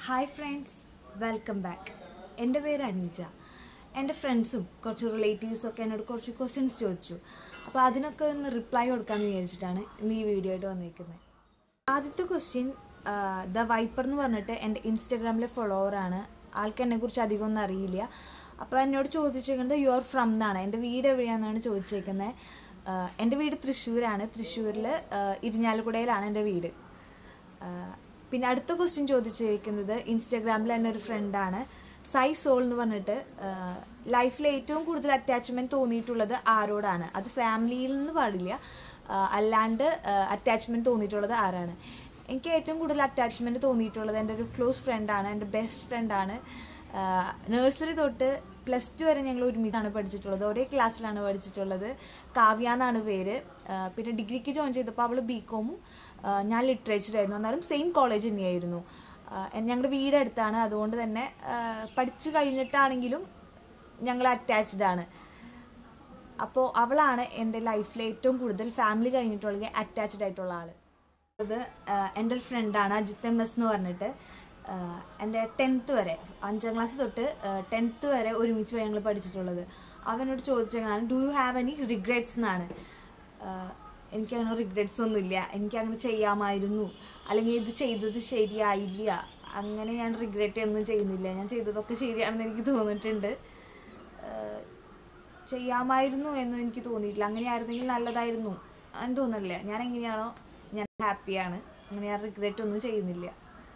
hi friends welcome back എൻ്റെ പേര് അനീജ എൻ്റെ ഫ്രണ്ട്സും കുറച്ച് റിലേറ്റീവ്സും ഒക്കെ എന്നോട് കുറച്ച് ക്വസ്റ്റ്യൻസ് ചോദിച്ചു അപ്പോൾ അതിനൊക്കെ ഒന്ന് റിപ്ലൈ കൊടുക്കാമെന്ന് വിചാരിച്ചിട്ടാണ് ഇന്ന് ഈ വീഡിയോ ആയിട്ട് വന്നിരിക്കുന്നത് ആദ്യത്തെ ക്വസ്റ്റ്യൻ ദ വൈപ്പർ എന്ന് പറഞ്ഞിട്ട് എൻ്റെ ഇൻസ്റ്റഗ്രാമിലെ ഫോളോവറാണ് ആൾക്ക് എന്നെക്കുറിച്ച് അധികം ഒന്നും അറിയില്ല അപ്പോൾ എന്നോട് ചോദിച്ചേക്കുന്നത് യു ആർ ഫ്രം എന്നാണ് എൻ്റെ വീട് എവിടെയാണെന്നാണ് ചോദിച്ചേക്കുന്നത് എൻ്റെ വീട് തൃശ്ശൂരാണ് തൃശ്ശൂരിൽ ഇരിഞ്ഞാലക്കുടയിലാണ് എൻ്റെ വീട് ആഹ് പിന്നെ അടുത്ത ക്വസ്റ്റ്യൻ ചോദിച്ചിരിക്കുന്നത് ഇൻസ്റ്റാഗ്രാമിൽ തന്നെ ഒരു ഫ്രണ്ടാണ് സൈ സോൾ എന്ന് പറഞ്ഞിട്ട് ലൈഫിൽ ഏറ്റവും കൂടുതൽ അറ്റാച്ച്മെൻറ്റ് തോന്നിയിട്ടുള്ളത് ആരോടാണ് അത് ഫാമിലിയിൽ നിന്ന് പാടില്ല ആഹ് അല്ലാണ്ട് അറ്റാച്ച്മെൻറ്റ് തോന്നിയിട്ടുള്ളത് ആരാണ് എനിക്ക് ഏറ്റവും കൂടുതൽ അറ്റാച്ച്മെൻറ്റ് തോന്നിയിട്ടുള്ളത് എൻ്റെ ഒരു ക്ലോസ് ഫ്രണ്ടാണ് എൻ്റെ ബെസ്റ്റ് ഫ്രണ്ടാണ് നഴ്സറി തൊട്ട് പ്ലസ് ടു വരെ ഞങ്ങൾ ഒരുമിച്ചാണ് പഠിച്ചിട്ടുള്ളത് ഒരേ ക്ലാസ്സിലാണ് പഠിച്ചിട്ടുള്ളത് കാവ്യ എന്നാണ് പേര് ആഹ് പിന്നെ ഡിഗ്രിക്ക് ജോയിൻ ചെയ്തപ്പോൾ അവൾ ബി കോമും ഞാൻ ലിറ്ററേച്ചർ ആയിരുന്നു എന്നാലും സെയിം കോളേജ് തന്നെയായിരുന്നു ആഹ് ഞങ്ങളുടെ വീട് അടുത്താണ് അതുകൊണ്ട് തന്നെ ആഹ് പഠിച്ചു കഴിഞ്ഞിട്ടാണെങ്കിലും ഞങ്ങൾ അറ്റാച്ച്ഡ് ആണ് അപ്പോൾ അവളാണ് എൻ്റെ ലൈഫിലെ ഏറ്റവും കൂടുതൽ ഫാമിലി കഴിഞ്ഞിട്ടുള്ള അറ്റാച്ച്ഡ് ആയിട്ടുള്ള ആൾ അത് ആഹ് എൻ്റെ ഒരു ഫ്രണ്ടാണ് അജിത് എം എസ് എന്ന് പറഞ്ഞിട്ട് ആഹ് എൻ്റെ ടെൻത്ത് വരെ അഞ്ചാം ക്ലാസ് തൊട്ട് ടെൻത്ത് വരെ ഒരുമിച്ച് ഞങ്ങൾ പഠിച്ചിട്ടുള്ളത് അവനോട് ചോദിച്ചതാണ് do you have any regrets എന്നാണ് ആഹ് എനിക്കങ്ങനെ റിഗ്രറ്റ്സ് ഒന്നുമില്ല എനിക്കങ്ങനെ ചെയ്യാമായിരുന്നു അല്ലെങ്കിൽ ഇത് ചെയ്തത് ശരിയായില്ല അങ്ങനെ ഞാൻ റിഗ്രറ്റ് ഒന്നും ചെയ്യുന്നില്ല ഞാൻ ചെയ്തതൊക്കെ ശരിയാണെന്ന് എനിക്ക് തോന്നിയിട്ടുണ്ട് ആഹ് ചെയ്യാമായിരുന്നു എന്നും എനിക്ക് തോന്നിയിട്ടില്ല അങ്ങനെയായിരുന്നെങ്കിൽ നല്ലതായിരുന്നു എന്ന് തോന്നില്ല ഞാൻ എങ്ങനെയാണോ ഞാൻ ഹാപ്പിയാണ് അങ്ങനെ ഞാൻ റിഗ്രറ്റ് ഒന്നും ചെയ്യുന്നില്ല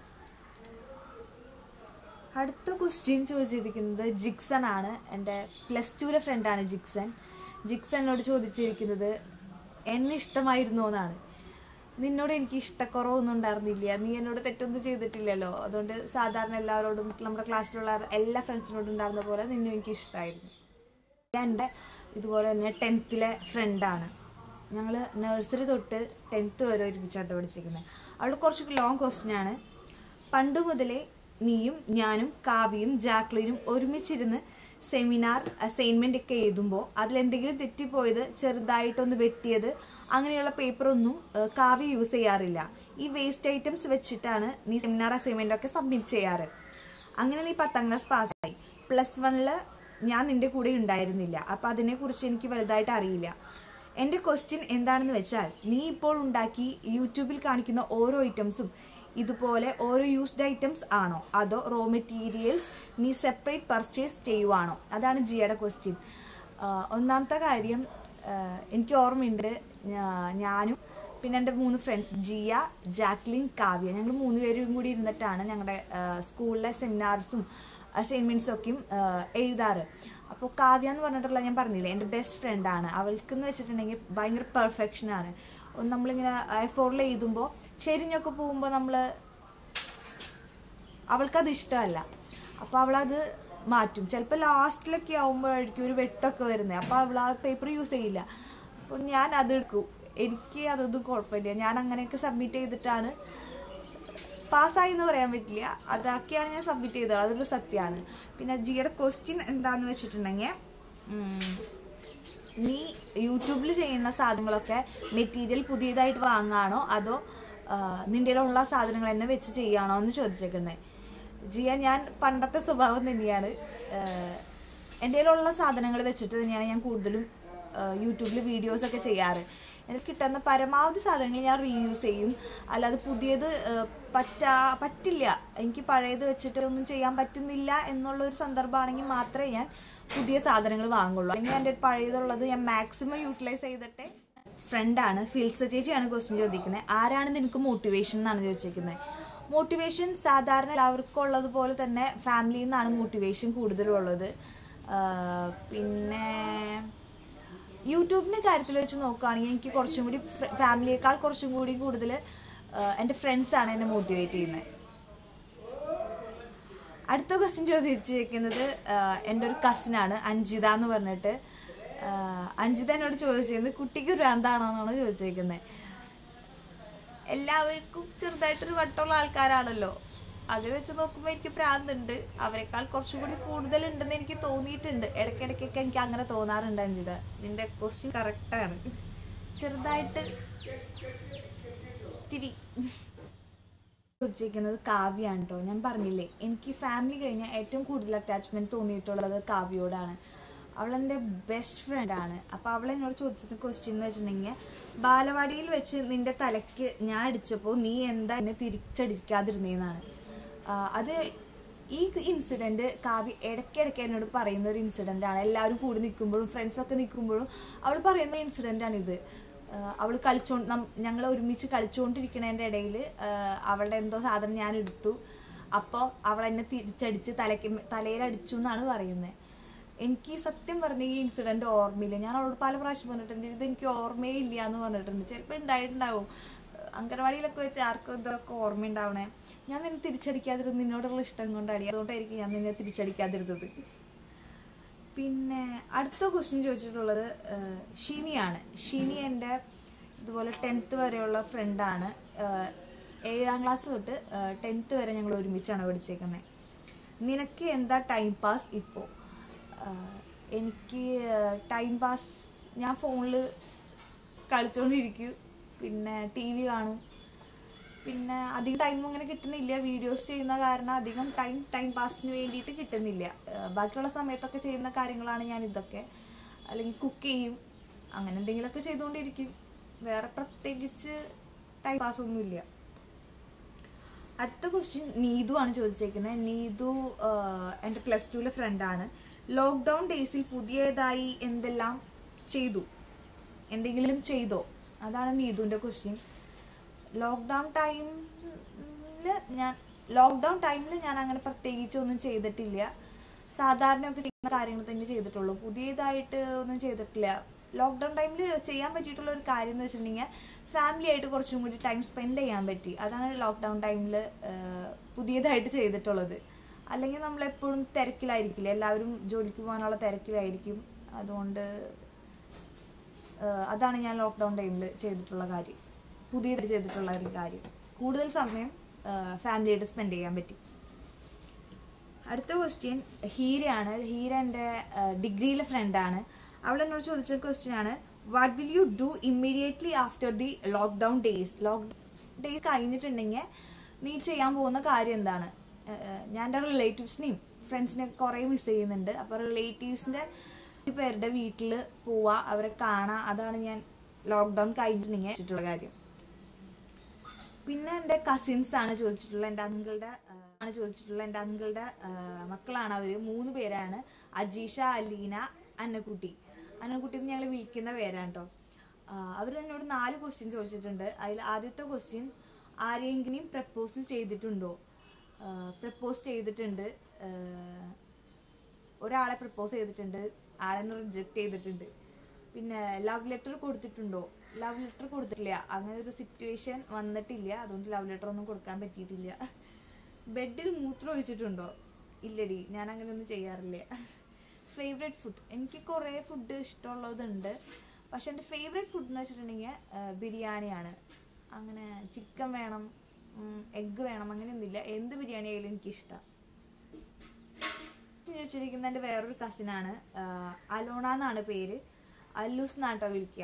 അടുത്ത ക്വസ്റ്റ്യൻ ചോദിച്ചിരിക്കുന്നത് ജിക്സൺ ആണ് എൻ്റെ പ്ലസ് ടുവിലെ ഫ്രണ്ടാണ് ജിക്സൺ ജിക്സൺ എന്നോട് ചോദിച്ചിരിക്കുന്നത് എന്നെ ഇഷ്ടമായിരുന്നോ എന്നാണ് നിന്നോട് എനിക്ക് ഇഷ്ടക്കുറവൊന്നും ഉണ്ടായിരുന്നില്ല നീ എന്നോട് തെറ്റൊന്നും ചെയ്തിട്ടില്ലല്ലോ അതുകൊണ്ട് സാധാരണ എല്ലാവരോടും നമ്മുടെ ക്ലാസ്സിലുള്ള എല്ലാ ഫ്രണ്ട്സിനോടും ഉണ്ടായിരുന്ന പോലെ നിന്നെ എനിക്ക് ഇഷ്ടമായിരുന്നു എൻ്റെ ഇതുപോലെ തന്നെ ടെൻത്തിലെ ഫ്രണ്ടാണ് ഞങ്ങൾ നഴ്സറി തൊട്ട് ടെൻത്ത് വരെ ഒരുമിച്ചായിട്ട് പഠിച്ചിരിക്കുന്നത് അവൾ കുറച്ച് ലോങ് ക്വസ്റ്റ്യൻ ആണ് പണ്ട് മുതലേ നീയും ഞാനും കാവ്യയും ജാക്ലിനും ഒരുമിച്ചിരുന്ന് സെമിനാർ അസൈൻമെൻ്റ് ഒക്കെ എഴുതുമ്പോൾ അതിലെന്തെങ്കിലും തെറ്റിപ്പോയത് ചെറുതായിട്ടൊന്ന് വെട്ടിയത് അങ്ങനെയുള്ള പേപ്പറൊന്നും ഏഹ്, കാവ്യ യൂസ് ചെയ്യാറില്ല ഈ വേസ്റ്റ് ഐറ്റംസ് വെച്ചിട്ടാണ് നീ സെമിനാർ അസൈൻമെൻ്റ് ഒക്കെ സബ്മിറ്റ് ചെയ്യാറ് അങ്ങനെ നീ പത്താം ക്ലാസ് പാസ്സായി പ്ലസ് വണ്ണിൽ ഞാൻ നിന്റെ കൂടെ ഉണ്ടായിരുന്നില്ല അപ്പം അതിനെക്കുറിച്ച് എനിക്ക് വലുതായിട്ട് അറിയില്ല എൻ്റെ ക്വസ്റ്റ്യൻ എന്താണെന്ന് വെച്ചാൽ നീ ഇപ്പോൾ ഉണ്ടാക്കി യൂട്യൂബിൽ കാണിക്കുന്ന ഓരോ ഐറ്റംസും ഇതുപോലെ ഓരോ യൂസ്ഡ് ഐറ്റംസ് ആണോ അതോ റോ മെറ്റീരിയൽസ് നീ സെപ്പറേറ്റ് പർച്ചേസ് ചെയ്യുവാണോ അതാണ് ജിയുടെ ക്വസ്റ്റ്യൻ ഒന്നാമത്തെ കാര്യം ആഹ് എനിക്ക് ഓർമ്മയുണ്ട് ഞാ- ഞാനും പിന്നെ എൻ്റെ മൂന്ന് ഫ്രണ്ട്സ് ജിയ ജാക്ലിൻ കാവ്യ ഞങ്ങൾ മൂന്ന് പേരും കൂടി ഇരുന്നിട്ടാണ് ഞങ്ങളുടെ സ്കൂളിലെ സെമിനാർസും അസൈൻമെൻറ്റ്സും ഒക്കെയും ആഹ് എഴുതാറ് അപ്പോൾ കാവ്യ എന്ന് പറഞ്ഞിട്ടുള്ള ഞാൻ പറഞ്ഞില്ലേ എൻ്റെ ബെസ്റ്റ് ഫ്രണ്ടാണ് അവൾക്കെന്ന് വെച്ചിട്ടുണ്ടെങ്കിൽ ഭയങ്കര പെർഫെക്ഷനാണ് നമ്മളിങ്ങനെ ഫോറിൽ എഴുതുമ്പോൾ ചെരിഞ്ഞൊക്കെ പോകുമ്പോൾ നമ്മൾ അവൾക്കത് ഇഷ്ടമല്ല അപ്പോൾ അവളത് മാറ്റും ചിലപ്പോൾ ലാസ്റ്റിലൊക്കെ ആകുമ്പോഴായിരിക്കും ഒരു വെട്ടൊക്കെ വരുന്നത് അപ്പോൾ അവൾ ആ പേപ്പർ യൂസ് ചെയ്യില്ല അപ്പോൾ ഞാൻ അത് എടുക്കും എനിക്ക് അതൊന്നും കുഴപ്പമില്ല ഞാൻ അങ്ങനെയൊക്കെ സബ്മിറ്റ് ചെയ്തിട്ടാണ് പാസ്സായി എന്ന് പറയാൻ പറ്റില്ല അതൊക്കെയാണ് ഞാൻ സബ്മിറ്റ് ചെയ്തത് അതൊരു സത്യമാണ് പിന്നെ ജിയുടെ ക്വസ്റ്റ്യൻ എന്താന്ന് വെച്ചിട്ടുണ്ടെങ്കിൽ ഉം, നീ യൂട്യൂബിൽ ചെയ്യുന്ന സാധനങ്ങളൊക്കെ മെറ്റീരിയൽ പുതിയതായിട്ട് വാങ്ങാണോ അതോ ആ, നിന്റെ ഉള്ള സാധനങ്ങൾ തന്നെ വെച്ച് ചെയ്യാണോ എന്ന് ചോദിച്ചേക്കുന്നത് ജിയ ഞാൻ പണ്ടത്തെ സ്വഭാവം തന്നെയാണ് എൻ്റെ കയ്യിലുള്ള സാധനങ്ങൾ വെച്ചിട്ട് തന്നെയാണ് ഞാൻ കൂടുതലും യൂട്യൂബിൽ വീഡിയോസ് ഒക്കെ ചെയ്യാറ് എനിക്ക് കിട്ടുന്ന പരമാവധി സാധനങ്ങൾ ഞാൻ റീയൂസ് ചെയ്യും അല്ലാതെ പുതിയത് ആ, പറ്റാ പറ്റില്ല എനിക്ക് പഴയത് വെച്ചിട്ട് ഒന്നും ചെയ്യാൻ പറ്റുന്നില്ല എന്നുള്ള ഒരു സന്ദർഭമാണെങ്കിൽ മാത്രമേ ഞാൻ പുതിയ സാധനങ്ങൾ വാങ്ങുള്ളൂ അല്ലെങ്കിൽ എൻ്റെ പഴയതുള്ളത് ഞാൻ മാക്സിമം യൂട്ടിലൈസ് ചെയ്തിട്ട് ഫ്രണ്ടാണ് ഫിൽസ ചേച്ചിയാണ് ക്വസ്റ്റ്യൻ ചോദിക്കുന്നത് ആരാണ് നിനക്ക് മോട്ടിവേഷൻ എന്നാണ് ചോദിച്ചിരിക്കുന്നത് മോട്ടിവേഷൻ സാധാരണ എല്ലാവർക്കും ഉള്ളതുപോലെ തന്നെ ഫാമിലിയിൽ നിന്നാണ് മോട്ടിവേഷൻ കൂടുതലും ഉള്ളത് ആഹ് പിന്നെ യൂട്യൂബിൻ്റെ കാര്യത്തിൽ വെച്ച് നോക്കുകയാണെങ്കിൽ എനിക്ക് കുറച്ചും കൂടി ഫാമിലിയേക്കാൾ കുറച്ചും കൂടി കൂടുതൽ എൻ്റെ ഫ്രണ്ട്സാണ് എന്നെ മോട്ടിവേറ്റ് ചെയ്യുന്നത് അടുത്ത ക്വസ്റ്റ്യൻ ചോദിച്ചിരിക്കുന്നത് ആഹ് എൻ്റെ ഒരു കസിനാണ് അഞ്ജിത എന്ന് പറഞ്ഞിട്ട് ആഹ് അഞ്ജിത എന്നോട് ചോദിച്ചിരുന്നത് കുട്ടിക്ക് ഭ്രാന്താണോ എന്നാണ് ചോദിച്ചിരിക്കുന്നത് എല്ലാവർക്കും ചെറുതായിട്ടൊരു വട്ടമുള്ള ആൾക്കാരാണല്ലോ അത് വെച്ച് നോക്കുമ്പോൾ എനിക്ക് ഭ്രാന്തുണ്ട് അവരെക്കാൾ കുറച്ചും കൂടി കൂടുതലുണ്ടെന്ന് എനിക്ക് തോന്നിയിട്ടുണ്ട് ഇടയ്ക്കിടയ്ക്കൊക്കെ എനിക്ക് അങ്ങനെ തോന്നാറുണ്ട് അഞ്ജിത നിന്റെ ക്വസ്റ്റ്യൻ കറക്റ്റാണ് ചെറുതായിട്ട് തിരി ചോദിച്ചിരിക്കുന്നത് കാവ്യാണ് കേട്ടോ ഞാൻ പറഞ്ഞില്ലേ എനിക്ക് ഫാമിലി കഴിഞ്ഞാൽ ഏറ്റവും കൂടുതൽ അറ്റാച്ച്മെന്റ് തോന്നിയിട്ടുള്ളത് കാവ്യയോടാണ് അവളെൻ്റെ ബെസ്റ്റ് ഫ്രണ്ടാണ് അപ്പോൾ അവൾ എന്നോട് ചോദിച്ചത് ക്വസ്റ്റ്യൻ എന്ന് വെച്ചിട്ടുണ്ടെങ്കിൽ ബാലവാടിയിൽ വെച്ച് നിന്റെ തലയ്ക്ക് ഞാൻ അടിച്ചപ്പോൾ നീ എന്താ എന്നെ തിരിച്ചടിക്കാതിരുന്നതെന്നാണ് അത് ഈ ഇൻസിഡന്റ് കാവ്യ ഇടയ്ക്കിടയ്ക്ക് എന്നോട് പറയുന്ന ഒരു ഇൻസിഡന്റ് ആണ് എല്ലാവരും കൂടി നിൽക്കുമ്പോഴും ഫ്രണ്ട്സൊക്കെ നിൽക്കുമ്പോഴും അവൾ പറയുന്ന ഇൻസിഡന്റ് ആണിത് അവൾ കളിച്ചോ ഞങ്ങൾ ഒരുമിച്ച് കളിച്ചുകൊണ്ടിരിക്കുന്നതിൻ്റെ ഇടയിൽ അവളുടെ എന്തോ സാധനം ഞാൻ എടുത്തു അപ്പോൾ അവൾ എന്നെ തിരിച്ചടിച്ച് തലയ്ക്ക് തലയിലടിച്ചു എന്നാണ് പറയുന്നത് എനിക്ക് സത്യം പറഞ്ഞ ഈ ഇൻസിഡന്റ് ഓർമ്മയില്ല ഞാൻ അവളോട് പല പ്രാവശ്യം പറഞ്ഞിട്ടുണ്ട് ഇത് എനിക്ക് ഓർമ്മയേ ഇല്ല എന്ന് പറഞ്ഞിട്ടുണ്ട് ചിലപ്പോൾ ഉണ്ടായിട്ടുണ്ടാവും അങ്കനവാടിയിലൊക്കെ വെച്ച് ആർക്കും ഇതൊക്കെ ഓർമ്മയുണ്ടാവണേ ഞാൻ നിന്നെ തിരിച്ചടിക്കാതിരുന്നത് നിന്നോടുള്ള ഇഷ്ടം കൊണ്ടാണ് അതുകൊണ്ടായിരിക്കും ഞാൻ നിന്നെ തിരിച്ചടിക്കാതിരുന്നത് പിന്നെ അടുത്ത ക്വസ്റ്റ്യൻ ചോദിച്ചിട്ടുള്ളത് ഷിനിയാണ് ഷിനി എൻ്റെ ഇതുപോലെ ടെൻത്ത് വരെയുള്ള ഫ്രണ്ടാണ് ഏഴാം ക്ലാസ് തൊട്ട് ടെൻത്ത് വരെ ഞങ്ങൾ ഒരുമിച്ചാണ് പഠിച്ചേക്കുന്നത് നിനക്ക് എന്താ ടൈം പാസ് ഇപ്പോൾ എനിക്ക് ടൈം പാസ് ഞാൻ ഫോണിൽ കളിച്ചുകൊണ്ടിരിക്കും പിന്നെ ടി വി കാണും പിന്നെ അധികം ടൈം അങ്ങനെ കിട്ടുന്നില്ല വീഡിയോസ് ചെയ്യുന്ന കാരണം അധികം ടൈം ടൈം പാസിന് വേണ്ടിയിട്ട് കിട്ടുന്നില്ല ബാക്കിയുള്ള സമയത്തൊക്കെ ചെയ്യുന്ന കാര്യങ്ങളാണ് ഞാൻ ഇതൊക്കെ അല്ലെങ്കിൽ കുക്ക് ചെയ്യും അങ്ങനെ എന്തെങ്കിലുമൊക്കെ ചെയ്തുകൊണ്ടിരിക്കും വേറെ പ്രത്യേകിച്ച് ടൈം പാസ് ഒന്നുമില്ല അടുത്ത ക്വസ്റ്റ്യൻ നീതു ആണ് ചോദിച്ചേക്കുന്നത് നീതു എൻ്റെ പ്ലസ് ടുവിലെ ഫ്രണ്ടാണ് ലോക്ക്ഡൗൺ ഡേയ്സിൽ പുതിയതായി എന്തെല്ലാം ചെയ്തു എന്തെങ്കിലും ചെയ്തോ അതാണ് നീതുവിൻ്റെ ക്വസ്റ്റ്യൻ ലോക്ക്ഡൗൺ ടൈമിൽ ഞാൻ ലോക്ക്ഡൗൺ ടൈമിൽ ഞാൻ അങ്ങനെ പ്രത്യേകിച്ച് ഒന്നും ചെയ്തിട്ടില്ല സാധാരണ ഒക്കെ ചെയ്യുന്ന കാര്യങ്ങൾ തന്നെ ചെയ്തിട്ടുള്ളൂ പുതിയതായിട്ട് ഒന്നും ചെയ്തിട്ടില്ല ലോക്ക്ഡൗൺ ടൈമിൽ ചെയ്യാൻ പറ്റിയിട്ടുള്ള ഒരു കാര്യം എന്ന് വെച്ചിട്ടുണ്ടെങ്കിൽ ഫാമിലി ആയിട്ട് കുറച്ചും കൂടി ടൈം സ്പെൻഡ് ചെയ്യാൻ പറ്റി അതാണ് ലോക്ക്ഡൗൺ ടൈമിൽ പുതിയതായിട്ട് ചെയ്തിട്ടുള്ളത് അല്ലെങ്കിൽ നമ്മളെപ്പോഴും തിരക്കിലായിരിക്കില്ല എല്ലാവരും ജോലിക്ക് പോകാനുള്ള തിരക്കിലായിരിക്കും അതുകൊണ്ട് അതാണ് ഞാൻ ലോക്ക്ഡൗൺ ടൈമിൽ ചെയ്തിട്ടുള്ള കാര്യം പുതിയതായിട്ട് ചെയ്തിട്ടുള്ള ഒരു കാര്യം കൂടുതൽ സമയം ഫാമിലിയായിട്ട് സ്പെൻഡ് ചെയ്യാൻ പറ്റി അടുത്ത ക്വസ്റ്റ്യൻ ഹീരയാണ് ഹീര എൻ്റെ ഡിഗ്രിയിലെ ഫ്രണ്ടാണ് അവൾ എന്നോട് ചോദിച്ച ക്വസ്റ്റ്യൻ ആണ് what will you do immediately after the lockdown days lockdown days കഴിഞ്ഞിട്ടുണ്ടെങ്കിൽ നീ ചെയ്യാൻ പോകുന്ന കാര്യം എന്താണ് ഞാൻ എൻ്റെ റിലേറ്റീവ്സിനെയും ഫ്രണ്ട്സിനെ കുറേ മിസ് ചെയ്യുന്നുണ്ട് അപ്പോൾ റിലേറ്റീവ്സിൻ്റെ പേരുടെ വീട്ടിൽ പോവുക അവരെ കാണുക അതാണ് ഞാൻ ലോക്ക്ഡൗൺ കഴിഞ്ഞിട്ടുണ്ടെങ്കിൽ വെച്ചിട്ടുള്ള കാര്യം പിന്നെ എൻ്റെ കസിൻസ് ആണ് ചോദിച്ചിട്ടുള്ളത് എൻ്റെ അങ്കിളുടെ ആണ് ചോദിച്ചിട്ടുള്ളത് എൻ്റെ അങ്കിളുടെ മക്കളാണ് അവർ മൂന്ന് പേരാണ് അജീഷ അലീന അന്നക്കുട്ടി അന്നക്കുട്ടി എന്ന് ഞങ്ങൾ വിളിക്കുന്ന പേരാണ് കേട്ടോ അവർ എന്നോട് നാല് ക്വസ്റ്റ്യൻ ചോദിച്ചിട്ടുണ്ട് അതിൽ ആദ്യത്തെ ക്വസ്റ്റ്യൻ ആരെങ്കിലും പ്രപ്പോസൽ ചെയ്തിട്ടുണ്ടോ പ്രപ്പോസ് ചെയ്തിട്ടുണ്ട് ഒരാളെ പ്രപ്പോസ് ചെയ്തിട്ടുണ്ട് ആളെ റിജക്റ്റ് ചെയ്തിട്ടുണ്ട് പിന്നെ ലവ് ലെറ്റർ കൊടുത്തിട്ടുണ്ടോ ലവ് ലെറ്റർ കൊടുത്തിട്ടില്ല അങ്ങനെ ഒരു സിറ്റുവേഷൻ വന്നിട്ടില്ല അതുകൊണ്ട് ലവ് ലെറ്റർ ഒന്നും കൊടുക്കാൻ പറ്റിയിട്ടില്ല ബെഡിൽ മൂത്രം ഒഴിച്ചിട്ടുണ്ടോ ഇല്ലടി ഞാൻ അങ്ങനെ ഒന്നും ചെയ്യാറില്ല ഫേവറേറ്റ് ഫുഡ് എനിക്ക് കുറേ ഫുഡ് ഇഷ്ടമുള്ളതുണ്ട് പക്ഷെ എൻ്റെ ഫേവറേറ്റ് ഫുഡ് എന്ന് വെച്ചിട്ടുണ്ടെങ്കിൽ ബിരിയാണിയാണ് അങ്ങനെ ചിക്കൻ വേണം എഗ്ഗ് വേണം അങ്ങനെയൊന്നുമില്ല എന്ത് ബിരിയാണി ആയാലും എനിക്കിഷ്ടമാണ് ചോദിച്ചിരിക്കുന്ന എൻ്റെ വേറൊരു കസിനാണ് അലോണ എന്നാണ് പേര് അല്ലൂസ് എന്നാട്ടോ വിളിക്കുക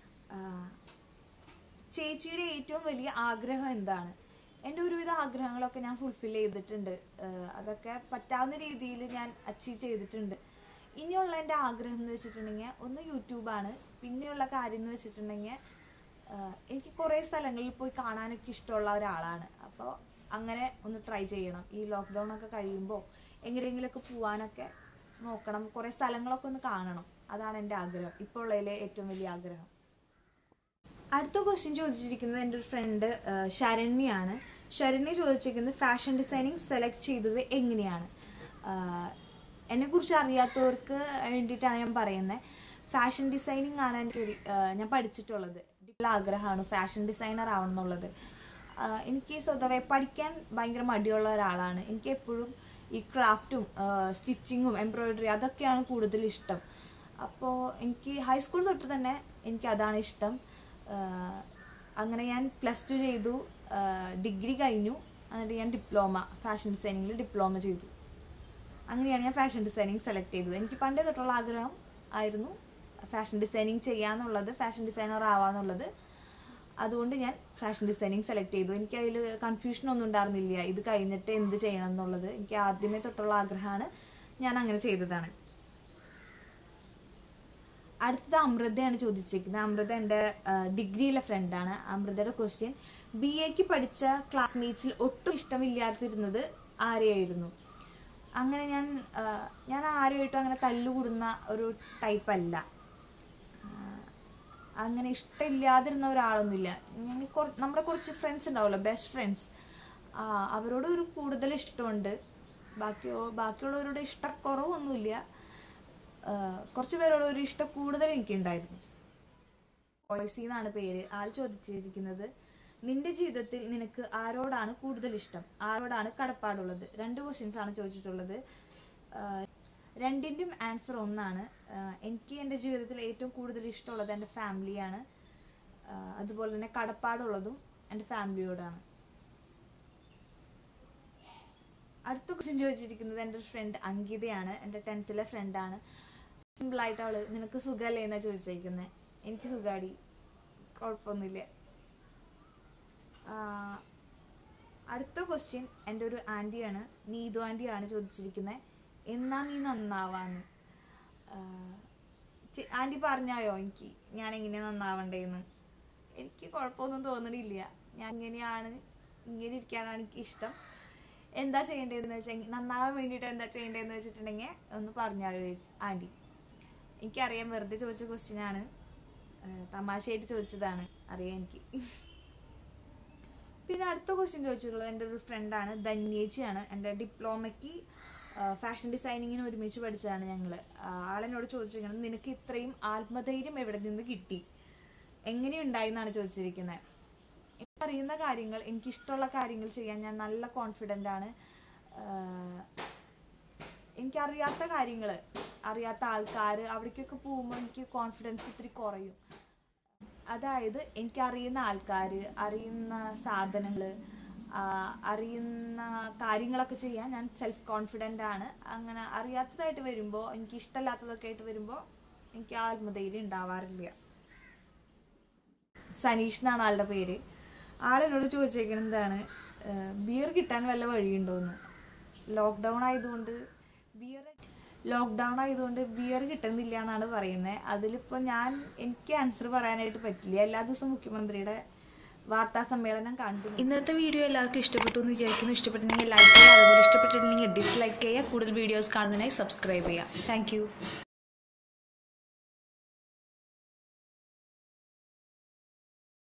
ചേച്ചിയുടെ ഏറ്റവും വലിയ ആഗ്രഹം എന്താണ് എൻ്റെ ഒരുവിധ ആഗ്രഹങ്ങളൊക്കെ ഞാൻ ഫുൾഫിൽ ചെയ്തിട്ടുണ്ട് അതൊക്കെ പറ്റാവുന്ന രീതിയിൽ ഞാൻ അച്ചീവ് ചെയ്തിട്ടുണ്ട് ഇനിയുള്ള എൻ്റെ ആഗ്രഹം എന്ന് വെച്ചിട്ടുണ്ടെങ്കിൽ ഒന്ന് യൂട്യൂബാണ് പിന്നെയുള്ള കാര്യം എന്ന് വെച്ചിട്ടുണ്ടെങ്കിൽ എനിക്ക് കുറേ സ്ഥലങ്ങളിൽ പോയി കാണാനൊക്കെ ഇഷ്ടമുള്ള ഒരാളാണ് അപ്പോൾ അങ്ങനെ ഒന്ന് ട്രൈ ചെയ്യണം ഈ ലോക്ക്ഡൗൺ ഒക്കെ കഴിയുമ്പോൾ എങ്ങനെയെങ്കിലുമൊക്കെ പോകാനൊക്കെ നോക്കണം കുറേ സ്ഥലങ്ങളൊക്കെ ഒന്ന് കാണണം അതാണ് എൻ്റെ ആഗ്രഹം ഇപ്പോൾ ഉള്ളതിലെ ഏറ്റവും വലിയ ആഗ്രഹം അടുത്ത ക്വസ്റ്റ്യൻ ചോദിച്ചിരിക്കുന്നത് എൻ്റെ ഒരു ഫ്രണ്ട് ശരണ്യാണ് ശരണ്യ ചോദിച്ചിരിക്കുന്നത് ഫാഷൻ ഡിസൈനിങ് സെലക്ട് ചെയ്തത് എങ്ങനെയാണ് എന്നെക്കുറിച്ച് അറിയാത്തവർക്ക് വേണ്ടിയിട്ടാണ് ഞാൻ പറയുന്നത് ഫാഷൻ ഡിസൈനിങ് ആണ് എൻ്റെ ഒരു ഞാൻ പഠിച്ചിട്ടുള്ളത് ഉള്ള ആഗ്രഹമാണ് ഫാഷൻ ഡിസൈനർ ആവണം എന്നുള്ളത് എനിക്ക് സ്വതവേ പഠിക്കാൻ ഭയങ്കര മടിയുള്ള ഒരാളാണ് എനിക്ക് എപ്പോഴും ഈ ക്രാഫ്റ്റും സ്റ്റിച്ചിങ്ങും എംബ്രോയിഡറി അതൊക്കെയാണ് കൂടുതൽ ഇഷ്ടം അപ്പോൾ എനിക്ക് ഹൈസ്കൂൾ തൊട്ട് തന്നെ എനിക്ക് അതാണ് ഇഷ്ടം അങ്ങനെ ഞാൻ പ്ലസ് ടു ചെയ്തു ഡിഗ്രി കഴിഞ്ഞു എന്നിട്ട് ഞാൻ ഡിപ്ലോമ ഫാഷൻ ഡിസൈനിങ്ങിൽ ഡിപ്ലോമ ചെയ്തു അങ്ങനെയാണ് ഞാൻ ഫാഷൻ ഡിസൈനിങ് സെലക്ട് ചെയ്തത് എനിക്ക് പണ്ടേ തൊട്ടുള്ള ആഗ്രഹം ആയിരുന്നു ഫാഷൻ ഡിസൈനിങ് ചെയ്യാന്നുള്ളത് ഫാഷൻ ഡിസൈനർ ആവാന്നുള്ളത് അതുകൊണ്ട് ഞാൻ ഫാഷൻ ഡിസൈനിങ് സെലക്ട് ചെയ്തു എനിക്ക് അതിൽ കൺഫ്യൂഷൻ ഒന്നും ഉണ്ടായിരുന്നില്ല ഇത് കഴിഞ്ഞിട്ട് എന്ത് ചെയ്യണം എന്നുള്ളത് എനിക്ക് ആദ്യമേ തൊട്ടുള്ള ആഗ്രഹമാണ് ഞാൻ അങ്ങനെ ചെയ്തതാണ് അടുത്തത് അമൃതയാണ് ചോദിച്ചിരിക്കുന്നത് അമൃത എൻ്റെ ഡിഗ്രിയിലെ ഫ്രണ്ടാണ് അമൃതയുടെ ക്വസ്റ്റ്യൻ ബി എക്ക് പഠിച്ച ക്ലാസ്മേറ്റ്സിൽ ഒട്ടും ഇഷ്ടമില്ലാതിരുന്നത് ആരെയായിരുന്നു അങ്ങനെ ഞാൻ ആ, ഞാൻ ആരുമായിട്ടും അങ്ങനെ തല്ലുകൂടുന്ന ഒരു ടൈപ്പ് അല്ല അങ്ങനെ ഇഷ്ടമില്ലാതിരുന്ന ഒരാളൊന്നുമില്ല ഞങ്ങൾ കുറ നമ്മുടെ കുറച്ച് ഫ്രണ്ട്സ് ഉണ്ടാവുമല്ലോ ബെസ്റ്റ് ഫ്രണ്ട്സ് അവരോട് ഒരു കൂടുതൽ ഇഷ്ടമുണ്ട് ബാക്കിയോ ബാക്കിയുള്ളവരോട് ഇഷ്ടക്കുറവൊന്നുമില്ല ആ, കുറച്ച് പേരോട് ഒരു ഇഷ്ടം കൂടുതൽ എനിക്കുണ്ടായിരുന്നു ഓയസി എന്നാണ് പേര് ആൾ ചോദിച്ചിരിക്കുന്നത് നിന്റെ ജീവിതത്തിൽ നിനക്ക് ആരോടാണ് കൂടുതൽ ഇഷ്ടം ആരോടാണ് കടപ്പാടുള്ളത് രണ്ട് ക്വസ്റ്റ്യൻസ് ആണ് ചോദിച്ചിട്ടുള്ളത് ആഹ് രണ്ടിൻ്റെയും ആൻസർ ഒന്നാണ് ആഹ് എനിക്ക് എൻ്റെ ജീവിതത്തിൽ ഏറ്റവും കൂടുതൽ ഇഷ്ടമുള്ളത് എൻ്റെ ഫാമിലിയാണ് ആഹ് അതുപോലെ തന്നെ കടപ്പാടുള്ളതും എൻ്റെ ഫാമിലിയോടാണ് അടുത്ത ക്വസ്റ്റ്യൻ ചോദിച്ചിരിക്കുന്നത് എൻ്റെ ഒരു ഫ്രണ്ട് അങ്കിതയാണ് എൻ്റെ ടെൻത്തിലെ ഫ്രണ്ടാണ് സിമ്പിളായിട്ട് അവള് നിനക്ക് സുഖമല്ലേ എന്നാ ചോദിച്ചിരിക്കുന്നത് എനിക്ക് സുഖാടി കുഴപ്പമൊന്നുമില്ല ആഹ് അടുത്ത ക്വസ്റ്റ്യൻ എൻ്റെ ഒരു ആൻറ്റിയാണ് നീതു ആൻറ്റിയാണ് ചോദിച്ചിരിക്കുന്നത് എന്നാ നീ നന്നാവാന്ന് ആൻറ്റി പറഞ്ഞായോ എനിക്ക് ഞാൻ എങ്ങനെ നന്നാവണ്ടേന്ന് എനിക്ക് കുഴപ്പമൊന്നും തോന്നണില്ല ഞാൻ ഇങ്ങനെയാണ് ഇങ്ങനെ ഇരിക്കാനാണ് എനിക്ക് ഇഷ്ടം എന്താ ചെയ്യേണ്ടതെന്ന് വെച്ചാൽ നന്നാവാൻ വേണ്ടിയിട്ട് എന്താ ചെയ്യേണ്ടതെന്ന് വെച്ചിട്ടുണ്ടെങ്കിൽ ഒന്ന് പറഞ്ഞാലോ ആൻറ്റി എനിക്കറിയാം വെറുതെ ചോദിച്ച ക്വസ്റ്റ്യൻ ആണ് തമാശയായിട്ട് ചോദിച്ചതാണ് അറിയാം എനിക്ക് പിന്നെ അടുത്ത ക്വസ്റ്റ്യൻ ചോദിച്ചിട്ടുള്ളത് എൻ്റെ ഒരു ഫ്രണ്ടാണ് ധന്യേച്ചിയാണ് എൻ്റെ ഡിപ്ലോമയ്ക്ക് ഫാഷൻ ഡിസൈനിങ്ങിന് ഒരുമിച്ച് പഠിച്ചതാണ് ഞങ്ങൾ ആളെന്നോട് ചോദിച്ചിരിക്കുന്നത് നിനക്ക് ഇത്രയും ആത്മധൈര്യം എവിടെ നിന്ന് കിട്ടി എങ്ങനെയുണ്ടായി എന്നാണ് ചോദിച്ചിരിക്കുന്നത് എനിക്കറിയുന്ന കാര്യങ്ങൾ എനിക്കിഷ്ടമുള്ള കാര്യങ്ങൾ ചെയ്യാൻ ഞാൻ നല്ല കോൺഫിഡൻ്റ് ആണ് ആഹ് എനിക്കറിയാത്ത കാര്യങ്ങൾ അറിയാത്ത ആൾക്കാർ അവിടേക്കൊക്കെ പോകുമ്പോൾ എനിക്ക് കോൺഫിഡൻസ് ഇത്തിരി കുറയും അതായത് എനിക്കറിയുന്ന ആൾക്കാർ അറിയുന്ന സാധനങ്ങൾ അറിയുന്ന കാര്യങ്ങളൊക്കെ ചെയ്യാൻ ഞാൻ സെൽഫ് കോൺഫിഡൻ്റ് ആണ് അങ്ങനെ അറിയാത്തതായിട്ട് വരുമ്പോൾ എനിക്ക് ഇഷ്ടമല്ലാത്തതൊക്കെ ആയിട്ട് വരുമ്പോൾ എനിക്ക് ആത്മധൈര്യം ഉണ്ടാവാറില്ല സനീഷ് എന്നാണ് ആളുടെ പേര് ആളെന്നോട് ചോദിച്ചേക്കുന്നതാണ് ബിയർ കിട്ടാൻ വല്ല വഴിയുണ്ടോയെന്ന് ലോക്ക്ഡൗൺ ആയതുകൊണ്ട് ബിയർ ലോക്ക്ഡൗൺ ആയതുകൊണ്ട് ബിയർ കിട്ടുന്നില്ല എന്നാണ് പറയുന്നത് അതിലിപ്പോൾ ഞാൻ എനിക്ക് ആൻസർ പറയാനായിട്ട് പറ്റില്ല എല്ലാ ദിവസവും മുഖ്യമന്ത്രിയുടെ വാർത്താ സമ്മേളനം കണ്ടു ഇന്നത്തെ വീഡിയോ എല്ലാവർക്കും ഇഷ്ടപ്പെട്ടു എന്ന് വിചാരിക്കുന്നു ഇഷ്ടപ്പെട്ടിട്ടുണ്ടെങ്കിൽ ലൈക്ക് ചെയ്യുക അതുപോലെ ഇഷ്ടപ്പെട്ടിട്ടുണ്ടെങ്കിൽ ഡിസ്ലൈക്ക് ചെയ്യുക കൂടുതൽ വീഡിയോസ് കാണുന്നതിനായി സബ്സ്ക്രൈബ് ചെയ്യുക താങ്ക്